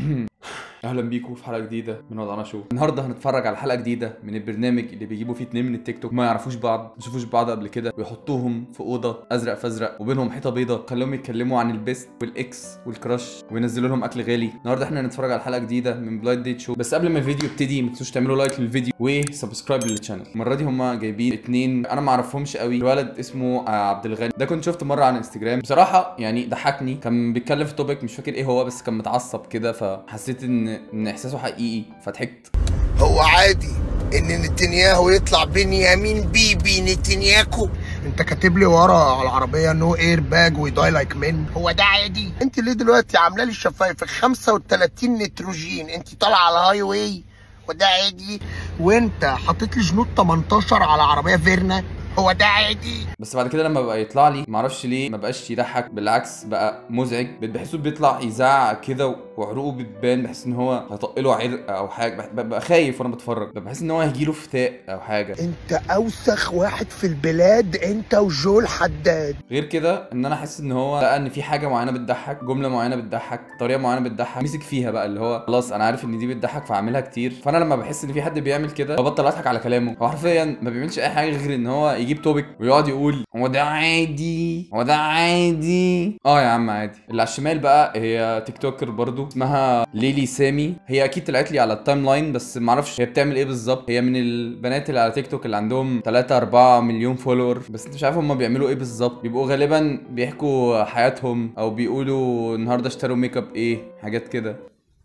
اهلا بيكم في حلقه جديده من وضعنا شو النهارده هنتفرج على حلقه جديده من البرنامج اللي بيجيبوا فيه اتنين من التيك توك ما يعرفوش بعض ما شافوش بعض قبل كده ويحطوهم في اوضه ازرق فازرق وبينهم حيطه بيضه خليهم يتكلموا عن البيست والاكس والكراش وينزلوا لهم اكل غالي النهارده احنا هنتفرج على حلقه جديده من بلايند ديت شو بس قبل ما الفيديو يبتدي ما تنسوش تعملوا لايك للفيديو وسبسكرايب للشانل المره دي هما جايبين اتنين انا ما اعرفهمش قوي الولد اسمه آه، عبد الغني ده كنت شفته مره على انستجرام بصراحه يعني ضحكني كان بيتكلم في توبيك مش فاكر ايه هو بس كان متعصب كده فحسيت ان ان احساسه حقيقي فضحكت هو عادي ان نتنياهو يطلع بنيامين بيبي نتنياكو انت كاتب لي ورا على العربيه نو اير باج ويداي لايك من هو ده عادي انت ليه دلوقتي عامله لي الشفايف 35 نيتروجين انت طالعه على الهاي واي وده عادي وانت حاطط لي جنود 18 على عربيه فيرنا هو ده عادي بس بعد كده لما بقى يطلع لي معرفش ليه ما بقاش يضحك بالعكس بقى مزعج بقيت بحسه بيطلع يزعق كده وعروقه بتبان بحس ان هو هيطقله عرق او حاجه بح- ببقى خايف وانا بتفرج بحس ان هو هيجيله فتاء او حاجه انت اوسخ واحد في البلاد انت وجول حداد غير كده ان انا احس ان هو لقى ان في حاجه معينه بتضحك جمله معينه بتضحك طريقه معينه بتضحك مسك فيها بقى اللي هو خلاص انا عارف ان دي بتضحك فاعملها كتير فانا لما بحس ان في حد بيعمل كده ببطل اضحك على كلامه هو حرفيا ما بيعملش اي حاجه غير ان هو يجيب توبيك ويقعد يقول هو ده عادي هو ده عادي اه يا عم عادي اللي على الشمال بقى هي تيك توكر برضو اسمها ليلي سامي هي اكيد طلعت لي على التايم لاين بس ما اعرفش هي بتعمل ايه بالظبط هي من البنات اللي على تيك توك اللي عندهم 3 4 مليون فولور بس انت مش عارف هم بيعملوا ايه بالظبط بيبقوا غالبا بيحكوا حياتهم او بيقولوا النهارده اشتروا ميك اب ايه حاجات كده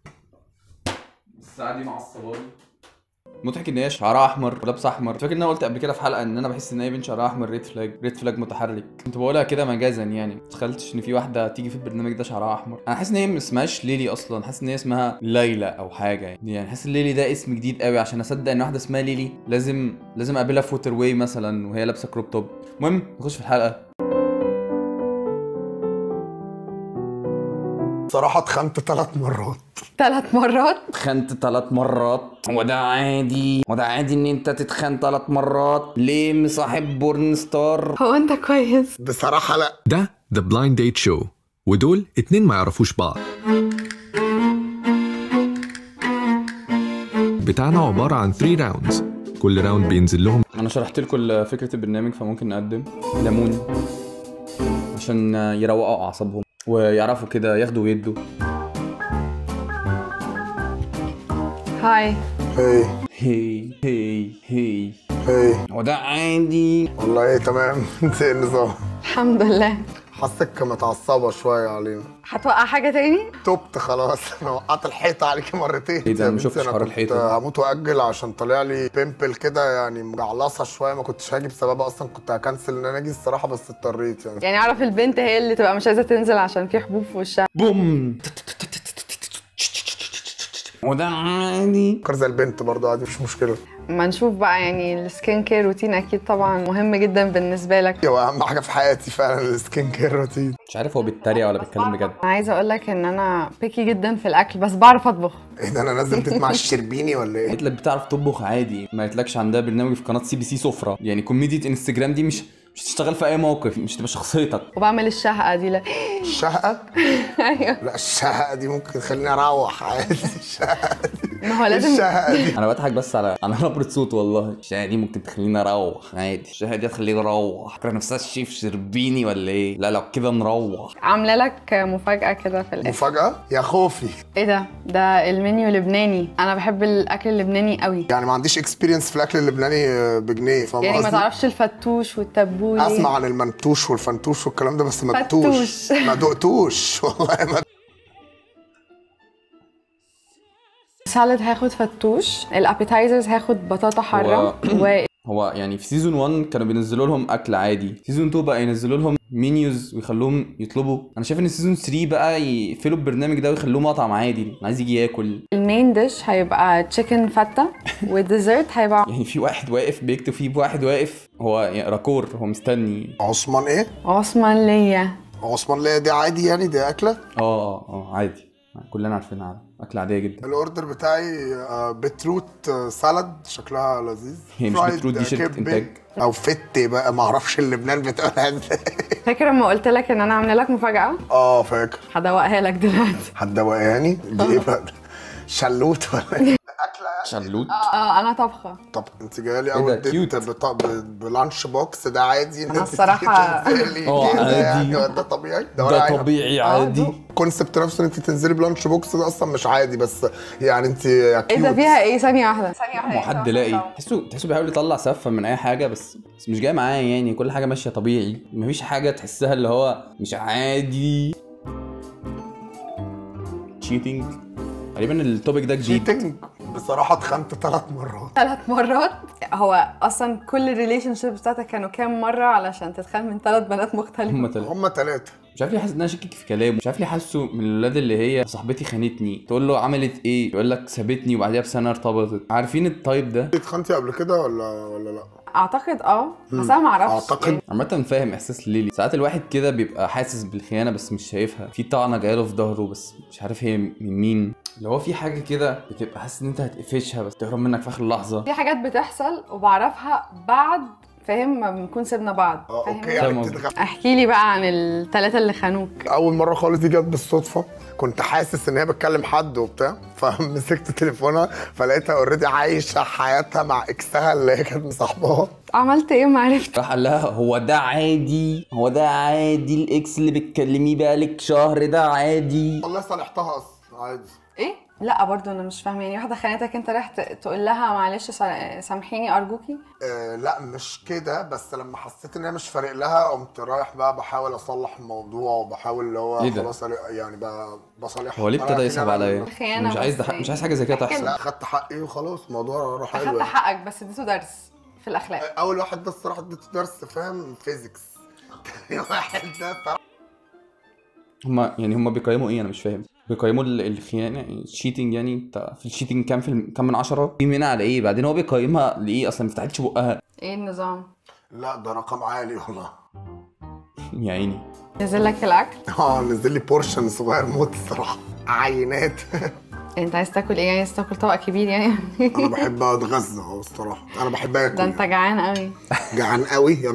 الساعه دي معصباني مضحك ان هي شعرها احمر ولابسه احمر فاكر ان انا قلت قبل كده في حلقه ان انا بحس ان هي بنت شعرها احمر ريد فلاج ريد فلاج متحرك كنت بقولها كده مجازا يعني ما تخيلتش ان في واحده تيجي في البرنامج ده شعرها احمر انا حاسس ان هي ما اسمهاش ليلي اصلا حاسس ان هي اسمها ليلى او حاجه يعني يعني حاسس ان ليلي ده اسم جديد قوي عشان اصدق ان واحده اسمها ليلي لازم لازم اقابلها في ووتر واي مثلا وهي لابسه كروب توب المهم نخش في الحلقه صراحه اتخنت ثلاث مرات ثلاث مرات اتخنت ثلاث مرات هو ده عادي هو ده عادي ان انت تتخن ثلاث مرات ليه مصاحب بورن ستار هو انت كويس بصراحه لا ده ذا بلايند ديت شو ودول اتنين ما يعرفوش بعض بتاعنا عبارة عن 3 راوندز كل راوند بينزل لهم انا شرحت لكم فكره البرنامج فممكن نقدم ليمون عشان يروقوا اعصابهم ويعرفوا كده ياخدوا ويدوا هاي هي هي هي هي هي هو ده عادي والله ايه تمام انت ايه النظام الحمد لله حاسك متعصبه شويه علينا هتوقع حاجة تاني؟ تبت خلاص انا وقعت الحيطه عليكي مرتين ايه ده؟ يا ما بنتي شفتش أنا حوار كنت الحيطة ده. هموت واجل عشان طالع لي بيمبل كده يعني مجعلصه شويه ما كنتش هاجي بسببها اصلا كنت هكنسل ان انا اجي الصراحه بس اضطريت يعني يعني اعرف البنت هي اللي تبقى مش عايزة تنزل عشان في حبوب في وشها بوم هو ده عادي فكر زي البنت برضه عادي مش مشكله ما نشوف بقى يعني السكين كير روتين اكيد طبعا مهم جدا بالنسبة لك هو اهم حاجه في حياتي فعلا السكين كير روتين مش عارف هو بيتريق ولا بيتكلم بجد انا عايزة اقول لك ان انا بيكي جدا في الاكل بس بعرف اطبخ ايه ده انا نازل بيت مع الشربيني ولا ايه قلت لك بتعرف تطبخ عادي ما قلتلكش عندها برنامج في قناه سي بي سي سفره يعني كوميديا انستجرام دي مش مش تشتغل في اي موقف مش تبقى شخصيتك وبعمل الشهقة دي لا الشهقه ايوه لا الشهقه دي ممكن تخليني اروح عادي الشهقه دي ما هو لازم الشهقه دي انا بضحك بس على على نبره صوت والله الشهقه دي ممكن تخليني اروح عادي الشهقه دي هتخليني اروح فاكره نفسها الشيف شربيني ولا ايه لا لو كده نروح عاملة لك مفاجأة كده في الاخر مفاجاه يا خوفي ايه ده؟ ده المنيو لبناني انا بحب الاكل اللبناني قوي يعني ما عنديش اكسبيرينس في الاكل اللبناني بجنيه فاهم يعني ما قصدي؟ تعرفش الفتوش والتبولي اسمع عن المنتوش والفنتوش والكلام ده بس ما فتوش. دقتوش ما دقتوش والله ما سالاد هاخد فتوش الابيتايزرز هاخد بطاطا حاره و هو يعني في سيزون 1 كانوا بينزلوا لهم اكل عادي سيزون 2 بقى ينزلوا لهم مينيوز ويخلوهم يطلبوا انا شايف ان سيزون 3 بقى يقفلوا البرنامج ده ويخلوه مطعم عادي اللي عايز يجي ياكل المين ديش هيبقى تشيكن فته والديزرت هيبقى يعني في واحد واقف بيكتب فيه واحد واقف هو يعني راكور هو مستني عثمان ايه عثمان ليا عثمان ليه دي عادي يعني دي اكله اه اه اه عادي كلنا عارفينها عادي اكله عاديه جدا الاوردر بتاعي آه، بيتروت آه، سالاد شكلها لذيذ هي مش فرايد بيتروت دي شركة كبة، إنتاج. او فتي بقى ما اعرفش اللبنان بتقولها ازاي فاكر لما قلت لك ان انا عامله لك مفاجاه اه فاكر هدوقها لك دلوقتي هتدوقاني دي ايه بقى شلوت ولا ايه شلوت اه انا طبخه طب انت جايه لي إيه اول ده؟ ديت كيوت. بط- ب- بلانش بوكس ده عادي ان أنا انت الصراحة- تيجي تنزلي اه، كده يعني، عادي. ده طبيعي ده ولا عادي. طبيعي عادي الكونسبت نفسه ان انت تنزلي بلانش بوكس ده اصلا مش عادي بس يعني انت ايه ده فيها ايه ثانيه واحده ثانيه واحده ما حد لاقي تحسه تحسه بيحاول يطلع سفه من اي حاجه بس بس مش جاي معاه يعني كل حاجه ماشيه طبيعي مفيش حاجه تحسها اللي هو مش عادي تشيتنج تقريبا التوبيك ده جديد تشيتنج بصراحه اتخنت ثلاث مرات ثلاث مرات هو اصلا كل الريليشن شيب بتاعتك كانوا كام مره علشان تتخان من ثلاث بنات مختلفه هم تلاتة هم ثلاثه مش عارف ليه حاسس ان انا شاكك في كلامه مش عارف ليه حاسه من الولاد اللي هي صاحبتي خانتني تقول له عملت ايه يقول لك سابتني وبعديها بسنه ارتبطت عارفين التايب ده اتخنتي قبل كده ولا ولا لا اعتقد اه بس انا ما اعرفش أعتقد. عامة فاهم احساس ليلي ساعات الواحد كده بيبقى حاسس بالخيانة بس مش شايفها في طعنة جايله في ظهره بس مش عارف هي من مين اللي هو في حاجة كده بتبقى حاسس ان انت هتقفشها بس تهرب منك في اخر لحظة في حاجات بتحصل وبعرفها بعد فاهم ما بنكون سيبنا بعض اه فاهم اوكي إيه؟ فاهم يعني قصدك. بتتغ- احكي لي بقى عن الثلاثه اللي خانوك اول مره خالص دي جت بالصدفه كنت حاسس ان هي بتكلم حد وبتاع فمسكت تليفونها فلقيتها اوريدي عايشه حياتها مع اكسها اللي هي كانت مصاحباها عملت ايه ما عرفت راح قال لها هو ده عادي هو ده عادي الاكس اللي بتكلميه بقالك شهر ده عادي والله صالحتها اصلا عادي ايه لا برضو انا مش فاهمه يعني واحده خانتك انت رايح ت- تقول لها معلش سا- سامحيني ارجوكي آه لا مش كده بس لما حسيت ان هي مش فارق لها قمت رايح بقى بحاول اصلح الموضوع وبحاول اللي هو إيه ده؟ خلاص يعني بقى بصالحها هو ليه ابتدى أنا يصعب كده عليا خيانة مش عايز بس ده مش عايز حاجة زي كده أحكي تحصل لا خدت حقي وخلاص الموضوع راح حلو اخدت يعني. حقك بس اديته درس في الاخلاق اول واحد ده الصراحه اديته درس فاهم فيزيكس تاني واحد ده الصراحة هما يعني هما بيقيموا ايه انا مش فاهم بيقيموا ال- الخيانه الشيتنج يعني انت في الشيتنج كام في الم- كام من عشرة في منها على ايه بعدين هو بيقيمها لايه اصلا ما فتحتش بقها ايه النظام لا ده رقم عالي والله يا عيني نزل لك الاكل اه نزل لي بورشن صغير موت الصراحه عينات انت عايز تاكل ايه يعني عايز تاكل طبق كبير يعني انا بحب اتغذى اه الصراحه انا بحب ده اكل انت جعان قوي جعان قوي يعني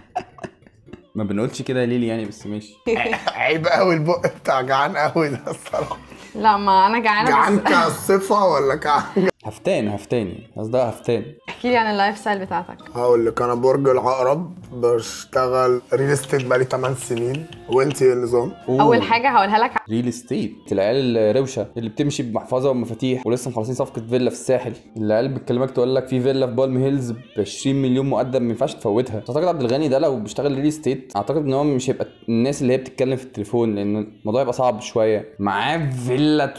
ما بنقولش كده يا ليلي يعني بس ماشي عيب قوي البق بتاع جعان قوي ده الصراحه لا ما انا جعانه جعان بس كصفه ولا جعان هفتان هفتاني قصدها هفتان احكي لي عن اللايف ستايل بتاعتك هقول لك انا برج العقرب بشتغل ريل استيت بقالي 8 سنين وانت ايه النظام؟ اول حاجه هقولها لك ريل استيت العيال الروشه اللي بتمشي بمحفظه ومفاتيح ولسه مخلصين صفقه فيلا في الساحل العيال بتكلمك تقول لك في فيلا في بالم هيلز ب 20 مليون مقدم ما ينفعش تفوتها اعتقد عبد الغني ده لو بيشتغل ريل استيت اعتقد ان هو مش هيبقى الناس اللي هي بتتكلم في التليفون لان الموضوع يبقى صعب شويه معاه فيلا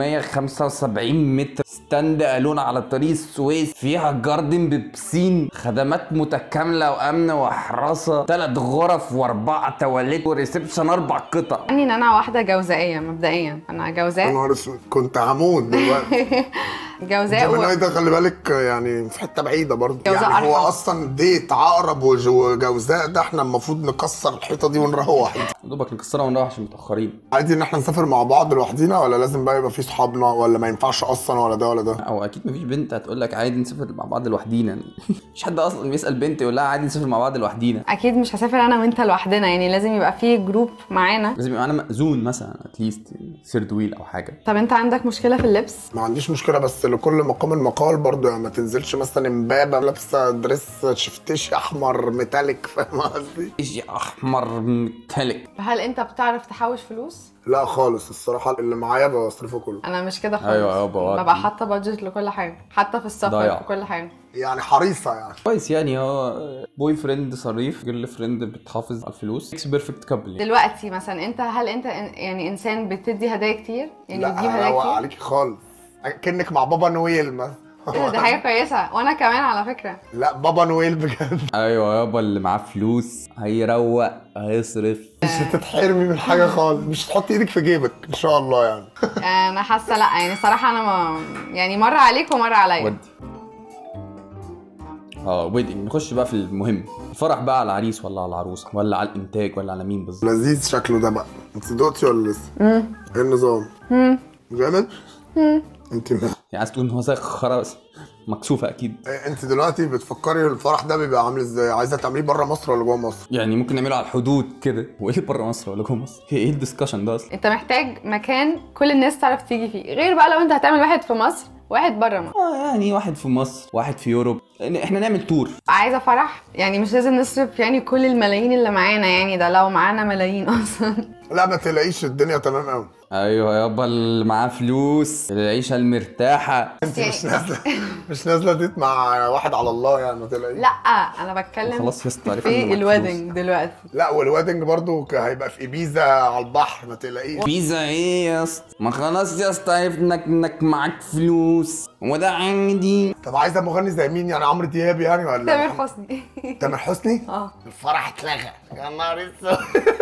375 متر ستاند الون على طريق السويس فيها جاردن ببسين خدمات متكامله وامن وحراسه ثلاث غرف واربعه تواليت وريسبشن اربع قطع يعني ان انا واحده جوزائيه مبدئيا انا يا جوزاء نهار اسود كنت هموت دلوقتي جوزاء جيميناي و... ده خلي بالك يعني في حته بعيده برضه جوزاء يعني هو أرحم. اصلا ديت عقرب وج- وجوزاء ده احنا المفروض نكسر الحيطه دي ونروح يا دوبك نكسرها ونروح عشان متاخرين عادي ان احنا نسافر مع بعض لوحدينا ولا لازم بقى يبقى في صحابنا ولا ما ينفعش اصلا ولا ده ولا ده او اكيد مفيش بنت هتقول لك عادي نسافر مع بعض لوحدينا مفيش حد اصلا بيسال بنت يقول لها عادي نسافر مع بعض لوحدينا اكيد مش هسافر انا وانت لوحدنا يعني لازم يبقى في جروب معانا لازم يبقى معانا مأذون مثلا اتليست سيرد ويل او حاجه طب انت عندك مشكله في اللبس ما عنديش مشكله بس لكل مقام مقال برضه يعني ما تنزلش مثلا امبابه لابسه دريس شفتشي احمر ميتاليك فاهم قصدي؟ ايش احمر متلك هل انت بتعرف تحوش فلوس لا خالص الصراحه اللي معايا بصرفه كله انا مش كده خالص أيوة، يابا، ودي. ببقى حاطه بادجت لكل حاجه حتى في السفر ضايع. في كل حاجه يعني حريصه يعني كويس يعني هو بوي فريند صريف جيرل فريند بتحافظ على الفلوس اكس بيرفكت كابل يعني. دلوقتي مثلا انت هل انت إن- يعني انسان بتدي هدايا كتير يعني بتجيب لا هدايا هروق كتير عليكي خالص كأنك مع بابا نويل مثلا إيه ده، دي حاجه كويسه وانا كمان على فكره لا بابا نويل بجد ايوه يابا اللي معاه فلوس هيروق هيصرف مش هتتحرمي من حاجه خالص مش هتحطي ايدك في جيبك ان شاء الله يعني انا حاسه لا يعني صراحه انا ما يعني مره عليك ومره عليا ودي اه ويدنج نخش بقى في المهم الفرح بقى على العريس ولا على العروسه ولا على الانتاج ولا على مين بالظبط لذيذ شكله ده بقى انت دقتي ولا لسه؟ ايه النظام؟ جامد؟ انت ما. يعني عايز تقول ان هو زي خرا مكسوفه اكيد إيه، انت دلوقتي بتفكري الفرح ده بيبقى عامل ازاي؟ عايزه تعمليه بره مصر ولا جوه مصر؟ يعني ممكن نعمله على الحدود كده وايه اللي بره مصر ولا جوه مصر هي ايه الدسكشن ده اصلا انت محتاج مكان كل الناس تعرف تيجي فيه غير بقى لو انت هتعمل واحد في مصر واحد بره مصر اه يعني واحد في مصر واحد في يوروب إن احنا نعمل تور عايزه فرح يعني مش لازم نصرف يعني كل الملايين اللي معانا يعني ده لو معانا ملايين اصلا لا ما تلاقيش الدنيا تمام قوي ايوه يابا اللي معاه فلوس العيشه المرتاحه انت مش نازله مش نازله ديت مع واحد على الله يعني ما تلاقيش لا انا بتكلم خلاص يا اسطى عرفنا إنه في معاك الويدنج دلوقتي لا والويدنج برضو ك- هيبقى في ايبيزا على البحر ما تلاقيش بيزا ايه يا اسطى ما خلاص يا اسطى عرفنا انك انك معاك فلوس وده عندي طب عايزه مغني زي مين يعني عمرو دياب يعني ولا تامر حسني تامر حسني اه الفرح اتلغى يا نهار اسود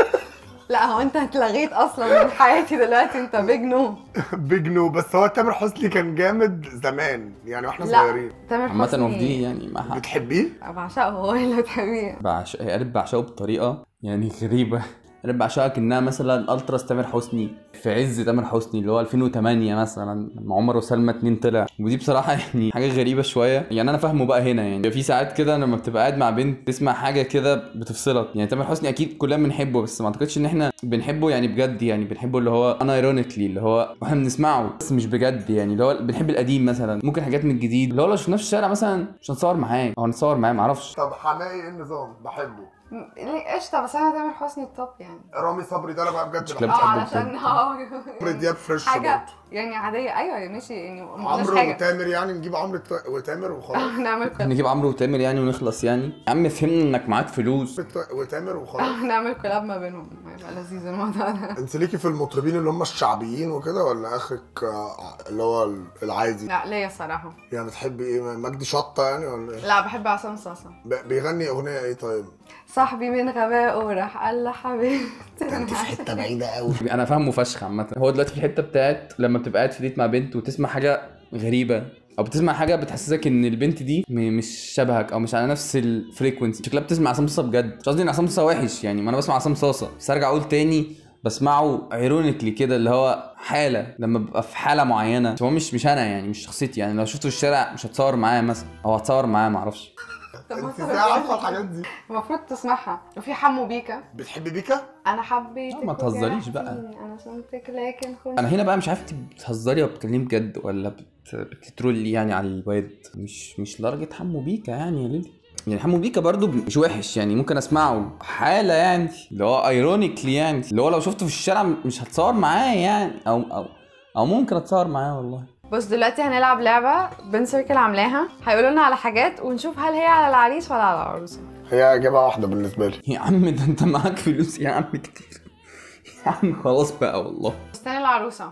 لا هو انت اتلغيت اصلا من حياتي دلوقتي انت بيج نو بيج نو بس هو تامر حسني كان جامد زمان يعني واحنا لا صغيرين تامر عامة حسني هو في دي يعني ما حق بتحبيه؟ بعشقه هو اللي بتحبيه بعشق هي قالت بعشقه بطريقه يعني غريبه قالت بعشقها كانها مثلا التراس تامر حسني في عز تامر حسني اللي هو 2008 مثلا لما عمر وسلمى اتنين طلع ودي بصراحه يعني حاجه غريبه شويه يعني انا فاهمه بقى هنا يعني في ساعات كده لما بتبقى قاعد مع بنت تسمع حاجه كده بتفصلك يعني تامر حسني اكيد كلنا بنحبه بس ما اعتقدش ان احنا بنحبه يعني بجد يعني بنحبه اللي هو انا ايرونيكلي اللي هو احنا بنسمعه بس مش بجد يعني اللي هو بنحب القديم مثلا ممكن حاجات من الجديد اللي هو لو شفناه في الشارع مثلا مش هنصور معاه او هنتصور معاه معرفش طب حماقي ايه النظام؟ بحبه م- ليه قشطه بس انا تامر حسني التوب يعني رامي صبري ده انا بقى بجد شكلها بحبه. اه بتحبه علشان بجد. اه عمرو دياب فريش حاجه برضه. يعني عاديه ايوه ماشي يعني ما قلناش عمرو حاجه وتامر يعني نجيب عمرو ت- وتامر وخلاص نعمل كولاب نجيب عمرو وتامر يعني ونخلص يعني يا عم فهمنا انك معاك فلوس وتامر وخلاص نعمل كولاب ما بينهم هيبقى لذيذ الموضوع ده انت ليكي في المطربين اللي هم الشعبيين وكده ولا اخرك آه، اللي هو العادي لا ليا الصراحه يعني بتحبي ايه مجدي شطه يعني ولا ايه لا بحب عصام صاصا ب- بيغني اغنيه ايه طيب صاحبي من غبائه راح قال لحبيبتي انت في حته بعيده قوي انا فاهمه فشخ عامه هو دلوقتي في الحته بتاعت لما بتبقى قاعد في ديت مع بنت وتسمع حاجه غريبه او بتسمع حاجه بتحسسك ان البنت دي م- مش شبهك او مش على نفس الفريكونسي شكلها بتسمع عصام صاصا بجد مش قصدي ان عصام صاصا وحش يعني ما انا بسمع عصام صاصا بس ارجع اقول تاني بسمعه ايرونيكلي كده اللي هو حاله لما ببقى في حاله معينه هو مش مش انا يعني مش شخصيتي يعني لو شفته في الشارع مش هتصور معاه مثلا او هتصور معاه معرفش طب انت ازاي عارفه الحاجات دي المفروض تسمعها وفي حمو بيكا بتحبي بيكا انا حبيتك لا، ما تهزريش بقى. وجرحتيني، انا صمتك لكن خنت انا هنا بقى مش عارف انت بتهزري ولا بتتكلمي بجد ولا بت... بتترولي يعني على الواد مش مش لدرجه حمو بيكا يعني يا ليلي يعني حمو بيكا برضو مش وحش يعني ممكن اسمعه حاله يعني اللي هو ايرونيكلي يعني اللي هو لو شفته في الشارع مش هتصور معاه يعني او او او ممكن اتصور معاه والله بص دلوقتي هنلعب لعبه بن سيركل عاملاها هيقولوا لنا على حاجات ونشوف هل هي على العريس ولا على العروسه هي اجابه واحده بالنسبه لي يا عم ده انت معاك فلوس يا عم كتير يا عم خلاص بقى والله فستان العروسه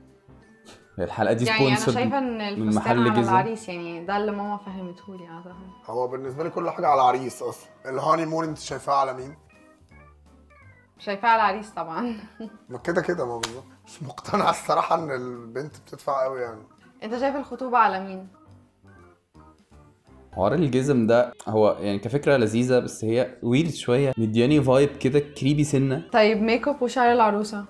هي الحلقه دي يعني انا سبونسر شايفه ان من الفستان محل على جزم العريس يعني ده اللي ماما فهمته لي اعتقد هو بالنسبه لي كل حاجه على عريس اصلا الهاني مون انت شايفاها على مين شايفاها على العريس طبعا ما كده كده ما بالظبط مش مقتنع الصراحه ان البنت بتدفع قوي يعني انت شايف الخطوبه على مين حوار الجزم ده هو يعني كفكره لذيذه بس هي ويرد شويه مدياني فايب كده كريبي سنه طيب ميك اب وشعر العروسه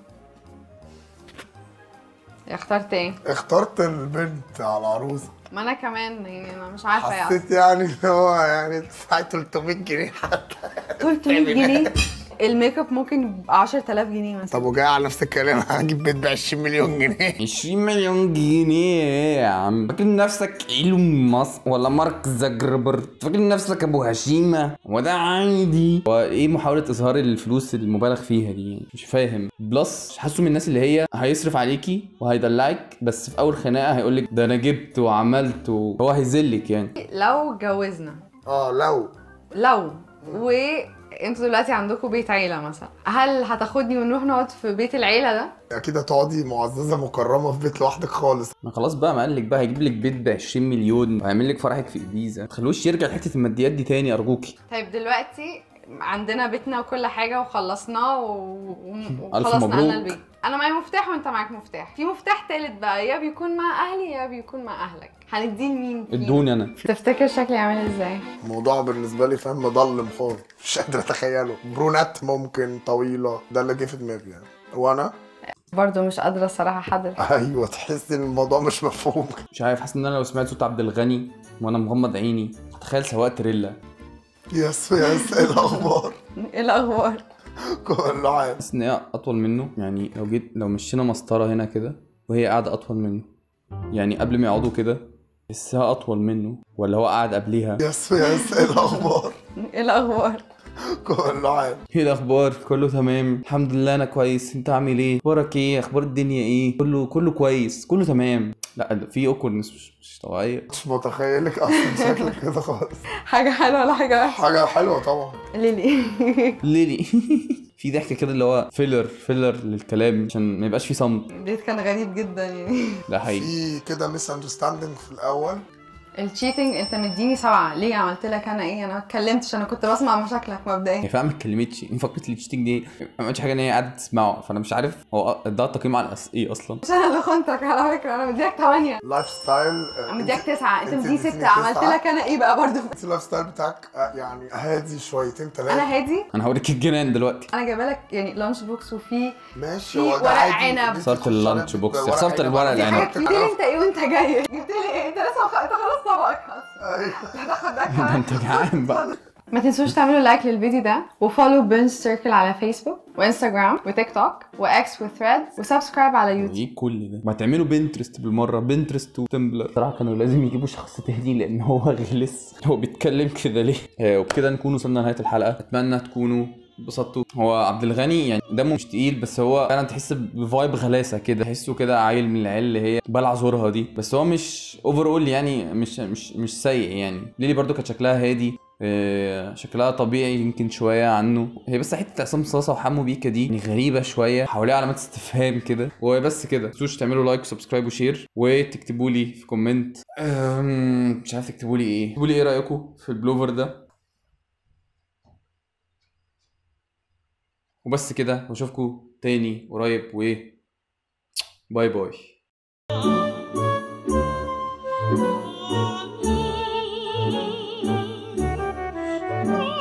اخترت ايه اخترت البنت على العروسه ما انا كمان يعني انا مش عارفه يعني حسيت يعني ان هو يعني تدفعي 300 جنيه حتى 300 جنيه الميك اب ممكن يبقى 10000 جنيه مثلا طب وجاي على نفس الكلام هجيب بيت ب 20 مليون جنيه 20 مليون جنيه يا عم فاكر نفسك ايلون ماسك ولا مارك زجربرت فاكر نفسك ابو هشيمه وده عندي هو ايه محاوله اظهار الفلوس المبالغ فيها دي يعني مش فاهم بلس حاسه من الناس اللي هي هيصرف عليكي وهيدلعك بس في اول خناقه هيقول لك ده انا جبت وعملت وهو هيذلك يعني لو اتجوزنا اه لو لو وانتوا دلوقتي عندكم بيت عيله مثلا هل هتاخدني ونروح نقعد في بيت العيله ده اكيد هتقعدي معززه مكرمه في بيت لوحدك خالص ما خلاص بقى ما قالك بقى هيجيب لك بيت ب 20 مليون وهيعمل لك فرحك في ابيزا ما تخلوش يرجع لحته الماديات دي تاني ارجوكي طيب دلوقتي عندنا بيتنا وكل حاجه وخلصناه و... و- ألف وخلاص نقلنا مبروك. البيت انا معايا مفتاح وانت معاك مفتاح في مفتاح تالت بقى يا بيكون مع اهلي يا بيكون مع اهلك هنديه لمين فيهم؟ ادوني انا تفتكر شكلي عامل ازاي الموضوع بالنسبه لي فاهم مضلم خالص مش قادر اتخيله برونات ممكن طويله ده اللي جه في دماغي يعني وانا برضه مش قادره الصراحه احدد ايوه تحس ان الموضوع مش مفهوم مش عارف حاسس ان انا لو سمعت صوت عبد الغني وانا مغمض عيني هتخيل سواق تريلا يس يس ايه الاخبار ايه الاخبار كله عام حاسس ان هي اطول منه يعني لو جيت لو مشينا مسطره هنا كده وهي قاعده اطول منه يعني قبل ما يقعدوا كده تحسها اطول منه ولا هو قاعد قبليها يس يس ايه الاخبار ايه الاخبار كله عام ايه الاخبار كله تمام الحمد لله انا كويس انت عامل ايه اخبارك ايه اخبار الدنيا ايه كله كله كويس كله تمام لا في اوكورنس مش, مش طبيعيه مش متخيلك اصلا شكلك كده خالص حاجه حلوه ولا حاجه وحشه حاجه حلوه طبعا ليلي ليلي في ضحك كده اللي هو فيلر فيلر للكلام عشان ما يبقاش في صمت البيت كان غريب جدا يعني ده حقيقي في كده ميس اندرستاندينج في الاول التشيتنج انت مديني سبعه ليه عملت لك انا ايه انا ما اتكلمتش انا كنت بسمع مشاكلك مبدئيا هي فعلا ما اتكلمتش فكره التشتينج دي ما عملتش حاجه ان هي قاعده تسمعه فانا مش عارف هو اداها تقييم على أس... ايه اصلا مش انا اللي خنتك على فكره انا مديك 8 اللايف ستايل آه، مديك 9 انت انت مديني اديتني 6 عملت تسعة. لك انا ايه بقى برضه انت اللايف ستايل بتاعك آه، يعني هادي شويتين ثلاثه انا هادي انا هوريك الجنان دلوقتي انا جايبه لك يعني لانش بوكس وفي ماشي في هو ده ورق عادي عنب. خسرت اللانش بوكس. خسرت الورق دي العنب. حاجات جبت لي انت ايه وانت جاي جبت لي ايه انت لسه مخ... انت خلاص طبقك هتاخد ده ده كمان. انت جعان بقى ما تنسوش تعملوا لايك للفيديو ده وفولو بنج سيركل على فيسبوك وانستغرام وتيك توك واكس وثريد وسبسكرايب على يوتيوب ايه كل ده ما تعملوا بنترست بالمره بنترست وتمبلر صراحه كانوا لازم يجيبوا شخص تهدي لان هو غلس هو بيتكلم كده ليه آه، وبكده نكون وصلنا لنهايه الحلقه اتمنى تكونوا اتبسطتوا هو عبد الغني يعني دمه مش تقيل بس هو فعلا تحس بفايب غلاسه كده تحسه كده عيل من العيال اللي هي بلع زورها دي بس هو مش اوفر اول يعني مش مش مش سيء يعني ليلي برضو كانت شكلها هادي آه، شكلها طبيعي يمكن شويه عنه هي بس حته عصام صاصه وحمو بيكا دي يعني غريبه شويه حواليها علامات استفهام كده وبس كده ما تنسوش تعملوا لايك وسبسكرايب وشير وتكتبوا لي في كومنت أم، مش عارف تكتبوا لي ايه تكتبوا لي ايه رايكم في البلوفر ده وبس كده واشوفكم تاني قريب و باي باي Thank you.